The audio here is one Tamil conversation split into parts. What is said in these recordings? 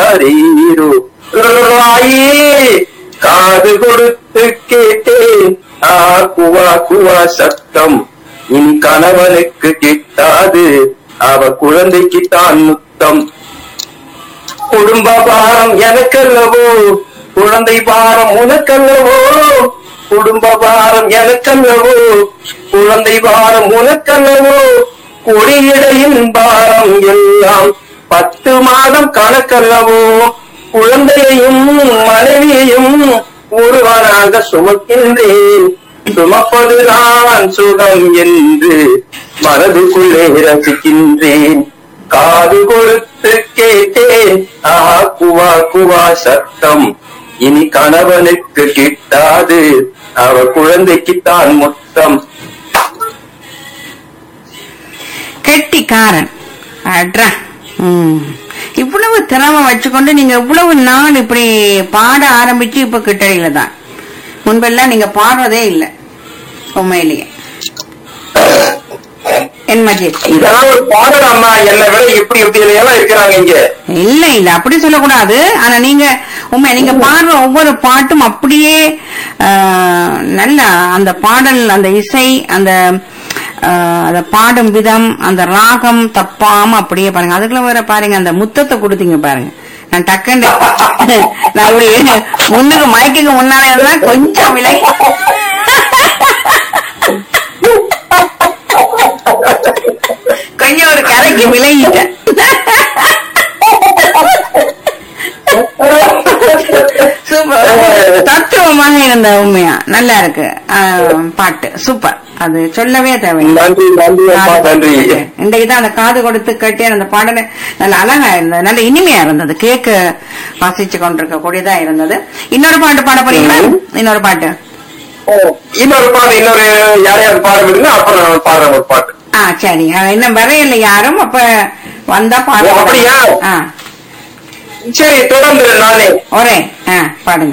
ஆரீரோ ராயே காது கொடுத்து கேட்டேன் ஆ குவா குவா சத்தம் இனி கணவனுக்கு கிட்டாது அவ குழந்தைக்கு தான் முத்தம் குடும்ப பாரம் எனக்கல்லவோ குழந்தை பாரம் உனக்கல்லவோ குடும்ப பாரம் எனக்கல்லவோ குழந்தை பாரம் உனக்கல்லவோ கொடியிடையின் பாரம் எல்லாம் பத்து மாதம் கணக்கல்லவோ குழந்தையையும் மனைவியையும் ஒருவனாக சுமக்கின்றேன் சுமப்பதுதான் சுகம் என்று மனதுக்குள்ளே ரசிக்கின்றேன் காது கொடுத்து கேட்டேன் ஆ குவா குவா சத்தம் இனி கணவனுக்கு கிட்டாது அவ குழந்தைக்குத்தான் மொத்தம் கெட்டிக்காரன் அட்ரா ம். இவ்வளவு திறமை வச்சுக்கொண்டு நீங்க இவ்வளவு நாள் இப்படி பாட ஆரம்பிச்சு இப்ப கிட்டடியில தான் முன்பெல்லாம் நீங்க பாடுறதே இல்ல உண்மையிலேயே என் மஜித் இதெல்லாம் ஒரு பாடல் அம்மா என்னை விட இப்படி இப்படி எல்லாம் இருக்கிறாங்க இங்க இல்ல இல்ல அப்படி சொல்லக்கூடாது ஆனா நீங்க உண்மை நீங்க பாடுற ஒவ்வொரு பாட்டும் அப்படியே ஆஹ், நல்ல அந்த பாடல் அந்த இசை அந்த ஆஹ், அந்த பாடும் விதம் அந்த ராகம் தப்பாம அப்படியே பாருங்க அதுக்குள்ள வேற பாருங்க அந்த முத்தத்தை கொடுத்தீங்க பாருங்க நான் டக்குன்னு நான் அப்படி முன்னுக்கு மயக்குக்கு முன்னாலே இருந்தா கொஞ்சம் விலை கொஞ்சம் ஒரு கரைக்கு விலகிட்டேன் சூப்பர் தத்துவமாக இருந்த உண்மையா நல்லா இருக்கு ஆஹ், பாட்டு சூப்பர் அது சொல்லவே தேவையில்லை நன்றி நன்றி அம்மா நன்றி இன்றைக்கு தான் அந்த காது கொடுத்து கேட்டு அந்த பாடல் நல்ல அழகா இருந்தது நல்ல இனிமையா இருந்தது கேக்கு வாசிச்சு கொண்டிருக்க கூடியதா இருந்தது இன்னொரு பாட்டு பாட போறீங்களா இன்னொரு பாட்டு ஓ, இன்னொரு பாடு இன்னொரு யாரையாவது பாட விடுங்க அப்புறம் நான் பாடுறேன் ஒரு பாட்டு ஆ சரி அஹ், இன்னும் வரையில யாரும் அப்ப வந்தா பாட ஓ, அப்படியா? ஆ சரி தொடர்ந்து நானே ஒரே ஆ பாடுங்க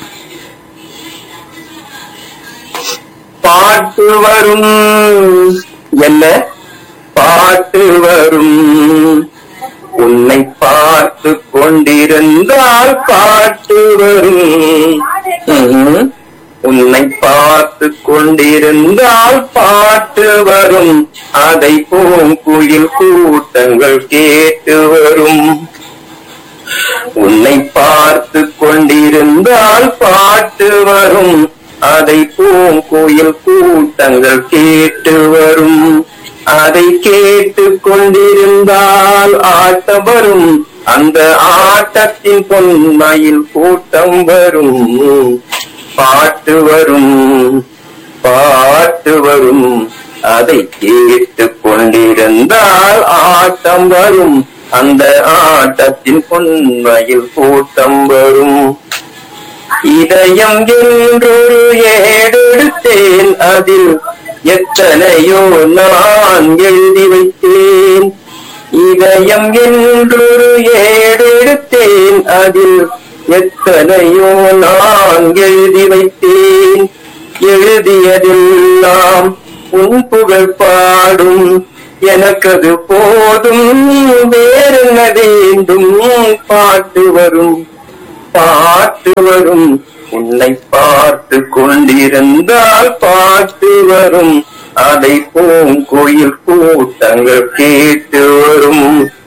பாட்டு வரும் என்ன பாட்டு வரும் உன்னை பார்த்து கொண்டிருந்தால் பாட்டு வரும் ம்ஹும். உன்னை பார்த்து கொண்டிருந்தால் பாட்டு வரும் அதை பூங்குயில் கூட்டங்கள் கேட்டு வரும் உன்னை பார்த்து கொண்டிருந்தால் பாட்டு வரும் அதை பூங்குயில் கூட்டங்கள் கேட்டு வரும் அதை கேட்டு கொண்டிருந்தால் ஆட்டம் வரும் அந்த ஆட்டத்தின் பொன்மையில் கூட்டம் வரும் பாட்டு வரும் பாட்டு வரும் அதை கேட்டு கொண்டிருந்தால் ஆட்டம் வரும் அந்த ஆட்டத்தின் பொன்மையில் கூட்டம் வரும் இதயம் என்றொரு ஏடெடுத்தேன் அதில் எத்தனையோ நான் எழுதி வைத்தேன் இதயம் என்றொரு ஏடெடுத்தேன் அதில் எத்தனையோ நான் எழுதி வைத்தேன் எழுதியதெல்லாம் உன் புகழ் பாடும் எனக்கது போதும் வேறென்ன வேண்டும் பாட்டு வரும் பாட்டு வரும் உன்னை பார்த்து கொண்டிருந்தால் பாட்டு வரும் அதை பூங்கோயில் கூட்டங்கள் கேட்டு வரும்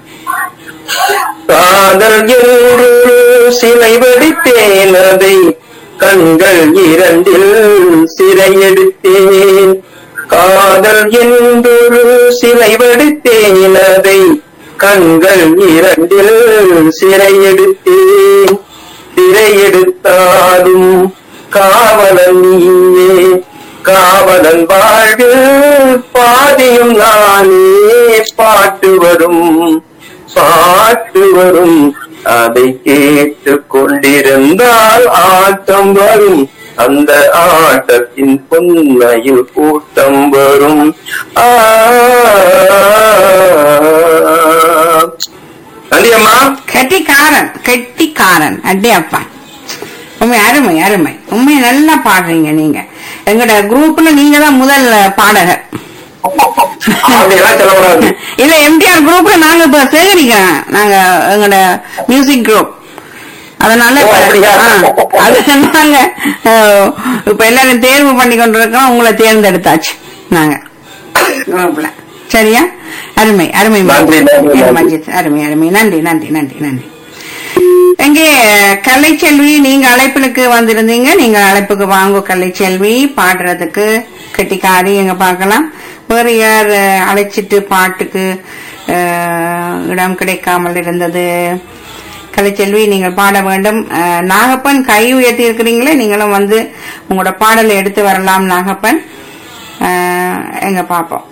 காதல் என்று சிலை வடித்தேன் அதை கண்கள் இரண்டில் சிறையெடுத்தேன் காதல் என்றொரு சிலை வடித்தேன் அதை கண்கள் இரண்டில் சிறையெடுத்தேன் சிறையெடுத்தாலும் காவலன் நீயே காவலன் வாழ்வில் பாதியும் நானே பாட்டு வரும் பாட்டு வரும் அதை கேட்டு கொண்டிருந்தால் ஆட்டம் வரும் அந்த ஆட்டத்தின் பொன்மையில் கூட்டம் வரும் ஆ நன்றி அம்மா கெட்டிக்காரன் கெட்டிக்காரன் அட்டே அப்பா உண்மை அருமை அருமை உண்மை நல்லா பாடுறீங்க நீங்க எங்கட குரூப்ல நீங்க தான் முதல் பாடகர் அப்படியெல்லாம் சொல்லக்கூடாது இல்ல எம்டிஆர் குரூப்ல நாங்க இப்ப சேகரிக்கிறோம் நாங்க எங்களோட மியூசிக் குரூப் அதனால ஓ, இப்ப- அப்படியா? ஆ, அதனால அஹ், இப்ப எல்லாரும் தேர்வு பண்ணி கொண்டிருக்கோம் உங்களை தேர்ந்தெடுத்தாச்சு நாங்க குரூப்ல சரியா அருமை அருமை நன்றி, நன்றி, நன்றி. மஜித் அருமை அருமை நன்றி நன்றி நன்றி நன்றி எங்கே கலைச்செல்வி நீங்க அழைப்புக்கு வந்திருந்தீங்க நீங்க அழைப்புக்கு வாங்க கலைச்செல்வி பாடுறதுக்கு கெட்டிக்காரி எங்க பார்க்கலாம் வேற யார் அஹ், அழைச்சிட்டு பாட்டுக்கு அஹ், இடம் கிடைக்காமல் இருந்தது கலைச்செல்வி நீங்கள் பாட வேண்டும் அஹ், நாகப்பன் கை உயர்த்தி இருக்கிறீங்களே நீங்களும் வந்து உங்களோட பாடலை எடுத்து வரலாம் நாகப்பன் அஹ், எங்க பாப்போம்